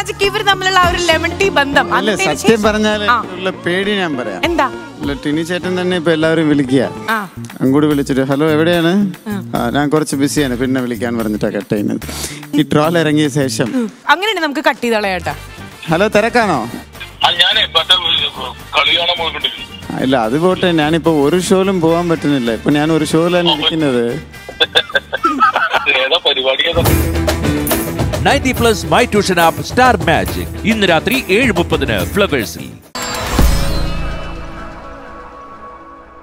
magic ഇവർ തമ്മിലുള്ള ആ ഒരു ലെമൺ ടീ ബന്ധം അല്ല അതിന് സത്യം ശേഷം- പറഞ്ഞാൽ ആ, ഉള്ള പേടി ഞാൻ പറയാം എന്താ അല്ല ടിനി ചേട്ടൻ തന്നെ ഇപ്പൊ എല്ലാവരും വിളിക്കുക ആ അങ്ങോട്ട് വിളിച്ചിട്ട് ഹലോ എവിടെയാണ് ആ, ഞാൻ കുറച്ച് ബിസിയാണ് പിന്നെ വിളിക്കാൻ പറഞ്ഞിട്ടാ കട്ട് ചെയ്യുന്നത് ഈ ട്രോൾ ഇറങ്ങിയ ശേഷം അങ്ങനെയാണ് നമുക്ക് കട്ട് ചെയ്ത് കളയാട്ടാ ഹലോ തിരക്കാണോ ആ ഞാനേ മറ്റേ കളി കാണാൻ പോയിക്കൊണ്ടിരിക്കും ആ, ഇല്ല അത് പോട്ടെ ഞാനിപ്പോ ഒരു ഷോയിലും പോകാൻ പറ്റുന്നില്ല ഇപ്പൊ ഞാൻ ഒരു ഷോയിലാണ് ഇരിക്കുന്നത് ഏതാ പരിപാടി ഏതാ Ninety Plus My Tuition App Star Magic ഇന്ന് രാത്രി ഏഴ് മുപ്പതിന് ഫ്ലവേഴ്സിൽ